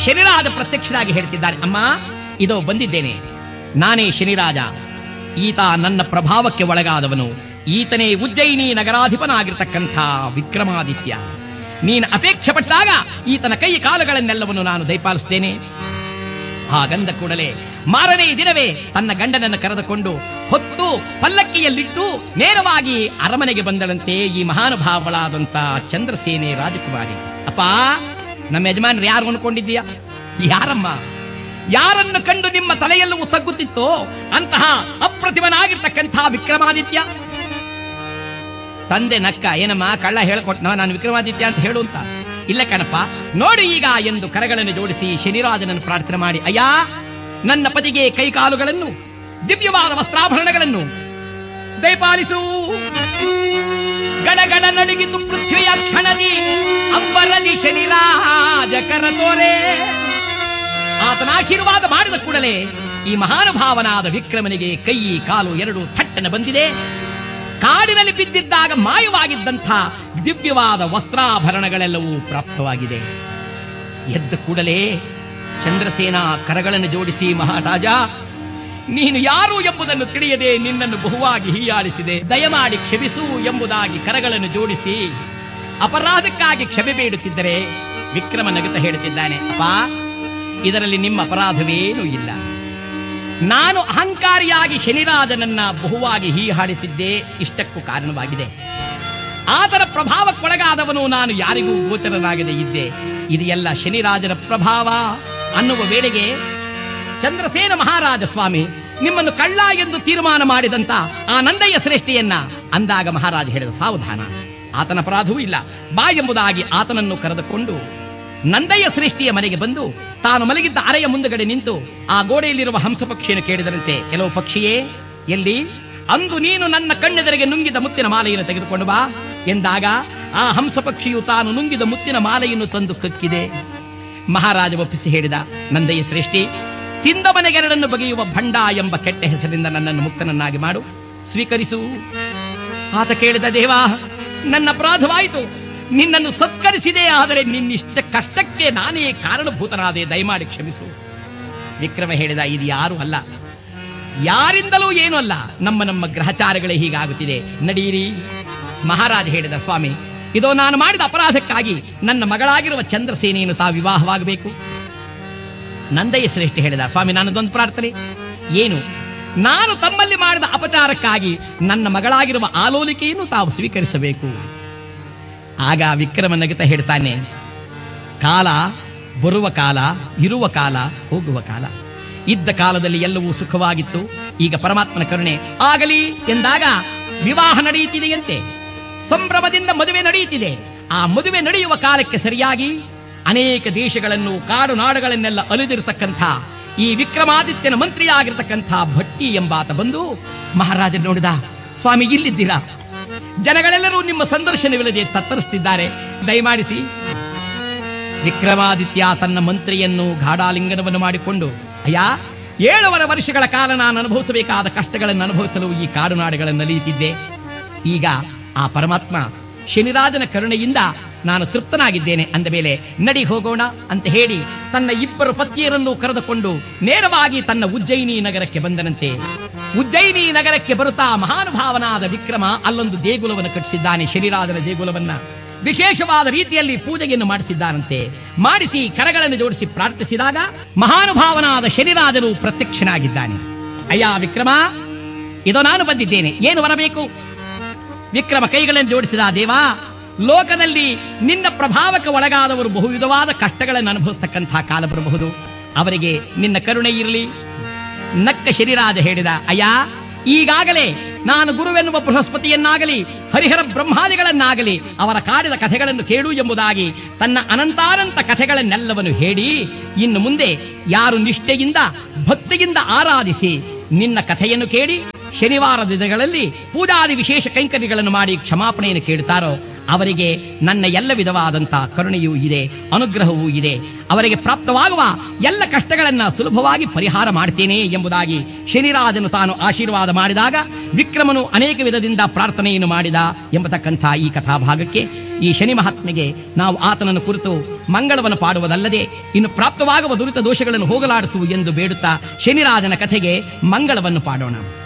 ಶನಿರಾಜ ಪ್ರತ್ಯಕ್ಷರಾಗಿ ಹೇಳ್ತಿದ್ದಾನೆ ಅಮ್ಮ ಇದೋ ಬಂದಿದ್ದೇನೆ ನಾನೇ ಶನಿರಾಜ ಈತ ನನ್ನ ಪ್ರಭಾವಕ್ಕೆ ಒಳಗಾದವನು ಈತನೇ ಉಜ್ಜಯಿನಿ ನಗರಾಧಿಪನಾಗಿರ್ತಕ್ಕಂಥ ವಿಕ್ರಮಾದಿತ್ಯ ನೀನು ಅಪೇಕ್ಷೆ ಪಟ್ಟಾಗ ಈತನ ಕೈ ಕಾಲುಗಳನ್ನೆಲ್ಲವನ್ನು ನಾನು ದಯಪಾಲಿಸ್ತೇನೆ ಹಾಗಂದ ಕೂಡಲೇ ಮಾರನೇ ದಿನವೇ ತನ್ನ ಗಂಡನನ್ನು ಕರೆದುಕೊಂಡು ಹೊತ್ತು ಪಲ್ಲಕ್ಕಿಯಲ್ಲಿಟ್ಟು ನೇರವಾಗಿ ಅರಮನೆಗೆ ಬಂದಳಂತೆ ಈ ಮಹಾನುಭಾವಳಾದಂತ ಚಂದ್ರಸೇನೆ ರಾಜಕುಮಾರಿ ಅಪ್ಪ ನಮ್ಮ ಯಜಮಾನ್ರು ಯಾರು ಅನ್ಕೊಂಡಿದ್ದೀಯಾ ಯಾರಮ್ಮ ಯಾರನ್ನು ಕಂಡು ನಿಮ್ಮ ತಲೆಯೆಲ್ಲವೂ ತಗ್ಗುತ್ತಿತ್ತೋ ಅಂತಹ ಅಪ್ರತಿಮನಾಗಿರ್ತಕ್ಕಂಥ ವಿಕ್ರಮಾದಿತ್ಯ ತಂದೆ ನಕ್ಕ ಏನಮ್ಮ ಕಳ್ಳ ಹೇಳ್ಕೊಟ್ನ ನಾನು ವಿಕ್ರಮಾದಿತ್ಯ ಅಂತ ಹೇಳು ಅಂತ ಇಲ್ಲ ಕಣಪ್ಪ ನೋಡಿ ಈಗ ಎಂದು ಕರಗಳನ್ನು ಜೋಡಿಸಿ ಶನಿರಾಜನನ್ನು ಪ್ರಾರ್ಥನೆ ಮಾಡಿ ಅಯ್ಯ ನನ್ನ ಪತಿಗೆ ಕೈಕಾಲುಗಳನ್ನು ದಿವ್ಯವಾದ ವಸ್ತ್ರಾಭರಣಗಳನ್ನು ದಯಪಾಲಿಸು ಗಡಗಡ ನಡುಗಿತು ಪೃಥ್ವಿಯ ಕ್ಷಣದಿ ಅಂಬರಲಿ ಶನಿರಾಜ ಕರತೋರೆ ಆತನ ಆಶೀರ್ವಾದ ಮಾಡಿದ ಕೂಡಲೇ ಈ ಮಹಾನುಭಾವನಾದ ವಿಕ್ರಮನಿಗೆ ಕೈ ಕಾಲು ಎರಡು ಥಟ್ಟನೆ ಬಂದಿದೆ ಕಾಡಿನಲ್ಲಿ ಬಿದ್ದಿದ್ದಾಗ ಮಾಯವಾಗಿದ್ದಂಥ ದಿವ್ಯವಾದ ವಸ್ತ್ರಾಭರಣಗಳೆಲ್ಲವೂ ಪ್ರಾಪ್ತವಾಗಿದೆ ಎದ್ದ ಕೂಡಲೇ ಚಂದ್ರಸೇನ ಕರಗಳನ್ನು ಜೋಡಿಸಿ ಮಹಾರಾಜ ನೀನು ಯಾರು ಎಂಬುದನ್ನು ತಿಳಿಯದೆ ನಿನ್ನನ್ನು ಬಹುವಾಗಿ ಹೀಯಾಳಿಸಿದೆ ದಯಮಾಡಿ ಕ್ಷಮಿಸು ಎಂಬುದಾಗಿ ಕರಗಳನ್ನು ಜೋಡಿಸಿ ಅಪರಾಧಕ್ಕಾಗಿ ಕ್ಷಮೆ ಬೇಡುತ್ತಿದ್ದರೆ ವಿಕ್ರಮ ನಗುತ್ತ ಹೇಳುತ್ತಿದ್ದಾನೆ ಅಪ್ಪ ಇದರಲ್ಲಿ ನಿಮ್ಮ ಅಪರಾಧವೇನೂ ಇಲ್ಲ ನಾನು ಅಹಂಕಾರಿಯಾಗಿ ಶನಿರಾಜನನ್ನ ಬಹುವಾಗಿ ಹೀಹಾಡಿಸಿದ್ದೇ ಇಷ್ಟಕ್ಕೂ ಕಾರಣವಾಗಿದೆ ಆತನ ಪ್ರಭಾವಕ್ಕೊಳಗಾದವನು ನಾನು ಯಾರಿಗೂ ಗೋಚರನಾಗದೆ ಇದ್ದೆ ಇದು ಎಲ್ಲ ಶನಿರಾಜನ ಪ್ರಭಾವ ಅನ್ನುವ ವೇಳೆಗೆ ಚಂದ್ರಸೇನ ಮಹಾರಾಜ ಸ್ವಾಮಿ ನಿಮ್ಮನ್ನು ಕಳ್ಳ ಎಂದು ತೀರ್ಮಾನ ಮಾಡಿದಂತ ಆ ನಂದಯ್ಯ ಶ್ರೇಷ್ಠಿಯನ್ನ ಅಂದಾಗ ಮಹಾರಾಜ ಹೇಳಿದ ಸಾವಧಾನ ಆತನ ಅಪರಾಧವೂ ಇಲ್ಲ ಬಾ ಎಂಬುದಾಗಿ ಆತನನ್ನು ಕರೆದುಕೊಂಡು ನಂದಯ್ಯ ಶ್ರೇಷ್ಠಿಯ ಮನೆಗೆ ಬಂದು ತಾನು ಮಲಗಿದ್ದ ಅರೆಯ ಮುಂದುಗಡೆ ನಿಂತು ಆ ಗೋಡೆಯಲ್ಲಿರುವ ಹಂಸ ಪಕ್ಷಿಯನ್ನು ಕೇಳಿದರಂತೆ ಕೆಲವು ಪಕ್ಷಿಯೇ ಎಲ್ಲಿ ಅಂದು ನೀನು ನನ್ನ ಕಣ್ಣೆದರಿಗೆ ನುಂಗಿದ ಮುತ್ತಿನ ಮಾಲೆಯನ್ನು ತೆಗೆದುಕೊಂಡು ಬಾ ಎಂದಾಗ ಆ ಹಂಸ ಪಕ್ಷಿಯು ತಾನು ನುಂಗಿದ ಮುತ್ತಿನ ಮಾಲೆಯನ್ನು ತಂದು ಕಕ್ಕಿದೆ ಮಹಾರಾಜ ಒಪ್ಪಿಸಿ ಹೇಳಿದ ನಂದಯ್ಯ ಶ್ರೇಷ್ಠಿ ತಿಂದ ಮನೆಗೆರಡನ್ನು ಬಗೆಯುವ ಭಂಡ ಎಂಬ ಕೆಟ್ಟ ಹೆಸರಿನಿಂದ ನನ್ನನ್ನು ಮುಕ್ತನನ್ನಾಗಿ ಮಾಡು ಸ್ವೀಕರಿಸು ಆತ ಕೇಳಿದ ದೇವಾ ನನ್ನ ಅಪರಾಧವಾಯಿತು ನಿನ್ನನ್ನು ಸತ್ಕರಿಸಿದೆ ಆದರೆ ನಿನ್ನಿಷ್ಟ ಕಷ್ಟಕ್ಕೆ ನಾನೇ ಕಾರಣಭೂತನಾದೆ ದಯಮಾಡಿ ಕ್ಷಮಿಸು ವಿಕ್ರಮ ಹೇಳಿದ ಇದು ಯಾರು ಅಲ್ಲ ಯಾರಿಂದಲೂ ಏನೂ ಅಲ್ಲ ನಮ್ಮ ನಮ್ಮ ಗ್ರಹಚಾರಗಳೇ ಹೀಗಾಗುತ್ತಿದೆ ನಡೀರಿ ಮಹಾರಾಜ ಹೇಳಿದ ಸ್ವಾಮಿ ಇದೋ ನಾನು ಮಾಡಿದ ಅಪರಾಧಕ್ಕಾಗಿ ನನ್ನ ಮಗಳಾಗಿರುವ ಚಂದ್ರಸೇನೆಯನ್ನು ತಾ ವಿವಾಹವಾಗಬೇಕು ನಂದಯ್ಯ ಶ್ರೇಷ್ಠ ಹೇಳಿದ ಸ್ವಾಮಿ ನನ್ನದೊಂದು ಪ್ರಾರ್ಥನೆ ಏನು ನಾನು ತಮ್ಮಲ್ಲಿ ಮಾಡಿದ ಅಪಚಾರಕ್ಕಾಗಿ ನನ್ನ ಮಗಳಾಗಿರುವ ಆಲೋಲಿಕೆಯನ್ನು ತಾವು ಸ್ವೀಕರಿಸಬೇಕು ಆಗ ವಿಕ್ರಮ ನಗುತ್ತ ಹೇಳ್ತಾನೆ ಕಾಲ ಬರುವ ಕಾಲ ಇರುವ ಕಾಲ ಹೋಗುವ ಕಾಲ ಇದ್ದ ಕಾಲದಲ್ಲಿ ಎಲ್ಲವೂ ಸುಖವಾಗಿತ್ತು ಈಗ ಪರಮಾತ್ಮನ ಕರುಣೆ ಆಗಲಿ ಎಂದಾಗ ವಿವಾಹ ನಡೆಯುತ್ತಿದೆಯಂತೆ ಸಂಭ್ರಮದಿಂದ ಮದುವೆ ನಡೆಯುತ್ತಿದೆ ಆ ಮದುವೆ ನಡೆಯುವ ಕಾಲಕ್ಕೆ ಸರಿಯಾಗಿ ಅನೇಕ ದೇಶಗಳನ್ನು ಕಾಡು ನಾಡುಗಳನ್ನೆಲ್ಲ ಅಲಿದಿರತಕ್ಕಂಥ ಈ ವಿಕ್ರಮಾದಿತ್ಯನ ಮಂತ್ರಿಯಾಗಿರ್ತಕ್ಕಂಥ ಭಟ್ಟಿ ಎಂಬಾತ ಬಂದು ಮಹಾರಾಜ ನೋಡಿದ ಸ್ವಾಮಿ ಇಲ್ಲಿದ್ದೀರಾ ಜನಗಳೆಲ್ಲರೂ ನಿಮ್ಮ ಸಂದರ್ಶನವಿಲ್ಲದೆ ತತ್ತರಿಸ್ತಿದ್ದಾರೆ ದಯಮಾಡಿಸಿ ವಿಕ್ರಮಾದಿತ್ಯ ತನ್ನ ಮಂತ್ರಿಯನ್ನು ಗಾಢಾಲಿಂಗನವನ್ನು ಮಾಡಿಕೊಂಡು ಅಯ್ಯ ಏಳುವರೆ ವರ್ಷಗಳ ಕಾಲ ನಾನು ಅನುಭವಿಸಬೇಕಾದ ಕಷ್ಟಗಳನ್ನು ಅನುಭವಿಸಲು ಈ ಕಾಡು ನಾಡುಗಳನ್ನು ನಲಿಯುತ್ತಿದ್ದೆ ಈಗ ಆ ಪರಮಾತ್ಮ ಶನಿರಾಜನ ಕರುಣೆಯಿಂದ ನಾನು ತೃಪ್ತನಾಗಿದ್ದೇನೆ ಅಂದ ಮೇಲೆ ನಡಿ ಹೋಗೋಣ ಅಂತ ಹೇಳಿ ತನ್ನ ಇಬ್ಬರು ಪತ್ನಿಯರನ್ನು ಕರೆದುಕೊಂಡು ನೇರವಾಗಿ ತನ್ನ ಉಜ್ಜಯಿನಿ ನಗರಕ್ಕೆ ಬಂದನಂತೆ ಉಜ್ಜಯಿನಿ ನಗರಕ್ಕೆ ಬರುತ್ತಾ ಮಹಾನುಭಾವನಾದ ವಿಕ್ರಮ ಅಲ್ಲೊಂದು ದೇಗುಲವನ್ನು ಕಟ್ಟಿಸಿದ್ದಾನೆ ಶನಿರಾಜನ ದೇಗುಲವನ್ನ ವಿಶೇಷವಾದ ರೀತಿಯಲ್ಲಿ ಪೂಜೆಯನ್ನು ಮಾಡಿಸಿದ್ದಾನಂತೆ ಮಾಡಿಸಿ ಕರಗಳನ್ನು ಜೋಡಿಸಿ ಪ್ರಾರ್ಥಿಸಿದಾಗ ಮಹಾನುಭಾವನಾದ ಶನಿರಾಜನು ಪ್ರತ್ಯಕ್ಷನಾಗಿದ್ದಾನೆ ಅಯ್ಯ ವಿಕ್ರಮ ಇದೋ ನಾನು ಬಂದಿದ್ದೇನೆ ಏನು ಬರಬೇಕು ವಿಕ್ರಮ ಕೈಗಳನ್ನು ಜೋಡಿಸಿದ ದೇವಾ ಲೋಕದಲ್ಲಿ ನಿನ್ನ ಪ್ರಭಾವಕ್ಕೆ ಒಳಗಾದವರು ಬಹು ವಿಧವಾದ ಕಷ್ಟಗಳನ್ನು ಅನುಭವಿಸ್ತಕ್ಕಂಥ ಕಾಲ ಬರಬಹುದು ಅವರಿಗೆ ನಿನ್ನ ಕರುಣೆ ಇರಲಿ ನಕ್ಕ ಶರೀರಾದ ಹೇಳಿದ ಅಯ್ಯ ಈಗಾಗಲೇ ನಾನು ಗುರುವೆನ್ನುವ ಬೃಹಸ್ಪತಿಯನ್ನಾಗಲಿ ಹರಿಹರ ಬ್ರಹ್ಮಾದಿಗಳನ್ನಾಗಲಿ ಅವರ ಕಾಡಿದ ಕಥೆಗಳನ್ನು ಕೇಳು ಎಂಬುದಾಗಿ ತನ್ನ ಅನಂತಾನಂತ ಕಥೆಗಳನ್ನೆಲ್ಲವನ್ನು ಹೇಳಿ ಇನ್ನು ಮುಂದೆ ಯಾರು ನಿಷ್ಠೆಯಿಂದ ಭಕ್ತಿಯಿಂದ ಆರಾಧಿಸಿ ನಿನ್ನ ಕಥೆಯನ್ನು ಕೇಳಿ ಶನಿವಾರದ ದಿನಗಳಲ್ಲಿ ಪೂಜಾದಿ ವಿಶೇಷ ಕೈಂಕರ್ಯಗಳನ್ನು ಮಾಡಿ ಕ್ಷಮಾಪಣೆಯನ್ನು ಕೇಳುತ್ತಾರೋ ಅವರಿಗೆ ನನ್ನ ಎಲ್ಲ ವಿಧವಾದಂತಹ ಕರುಣೆಯೂ ಇದೆ ಅನುಗ್ರಹವೂ ಇದೆ ಅವರಿಗೆ ಪ್ರಾಪ್ತವಾಗುವ ಎಲ್ಲ ಕಷ್ಟಗಳನ್ನ ಸುಲಭವಾಗಿ ಪರಿಹಾರ ಮಾಡ್ತೇನೆ ಎಂಬುದಾಗಿ ಶನಿರಾಜನು ತಾನು ಆಶೀರ್ವಾದ ಮಾಡಿದಾಗ ವಿಕ್ರಮನು ಅನೇಕ ವಿಧದಿಂದ ಪ್ರಾರ್ಥನೆಯನ್ನು ಮಾಡಿದ ಎಂಬತಕ್ಕಂಥ ಈ ಕಥಾಭಾಗಕ್ಕೆ ಈ ಶನಿ ಮಹಾತ್ಮೆಗೆ ನಾವು ಆತನನ್ನು ಕುರಿತು ಮಂಗಳವನ್ನು ಪಾಡುವುದಲ್ಲದೆ ಇನ್ನು ಪ್ರಾಪ್ತವಾಗುವ ದುರಿತ ದೋಷಗಳನ್ನು ಹೋಗಲಾಡಿಸುವು ಎಂದು ಬೇಡುತ್ತಾ ಶನಿರಾಜನ ಕಥೆಗೆ ಮಂಗಳವನ್ನು ಪಾಡೋಣ